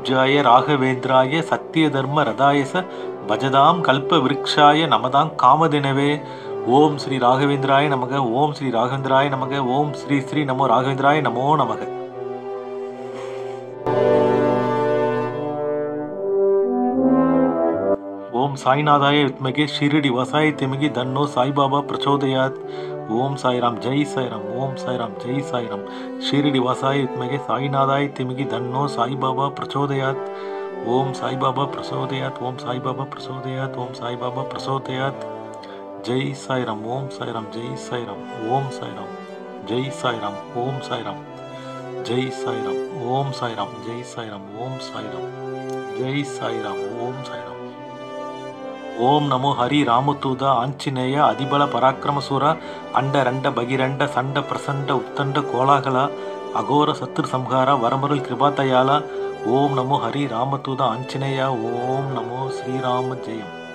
பூஜ்யாய ராகவேந்திராய சத்திய தர்ம ரதாயச பஜதாம் கல்ப விருக்ஷாய நமதாம் காமதினவே ஓம் ஸ்ரீ ராகவேந்திராய நமக ஓம் ஸ்ரீ ராகவேந்திராய நமக ஓம் ஸ்ரீ ஸ்ரீ நமோ ராகவேந்திராய நமோ நமக ஓம் சாய்நாதாய வித்மகே ஷிரடி வசாய திமிகி தன்னோ சாய்பாபா பிரச்சோதயாத் ஓம் சாய்ராம் ஜெய் சாய்ராம் ஓம் சாய்ராம் ஜெய் சாய்ராம் ஷிரடி வசாய வித்மகே சாய்நாதாய திமிகி தன்னோ சாய்பாபா பிரச்சோதயாத் ஓம் சாய்பாபா பிரசோதயாத் ஓம் சாய்பாபா பிரசோதயாத் ஓம் சாய்பாபா பிரசோதயாத் ஜெய் சாய்ராம் ஓம் சாய்ராம் ஜெய் சாய்ராம் ஓம் சாய்ராம் ஜெய் சாய்ராம் ஓம் சாய்ராம் ஜெய் சாய்ராம் ஓம் சாய்ராம் ஜெய் சாய்ராம் ஓம் சாய்ராம் ஜெய் சாய்ராம் ஓம் சாய்ராம் ஓம் நமோ ஹரி ராமதூத ஆஞ்சநேய அதிபல பராக்கிரமசூர அண்ட ரண்ட பகிரண்ட சண்ட பிரசண்ட உத்தண்ட கோலாகல அகோர சத்துரு சம்ஹார வரமருள் கிருபாத்தயால ஓம் நமோ ஹரி ராமதூத ஆஞ்சநேய ஓம் நமோ ஸ்ரீராம ஜெயம்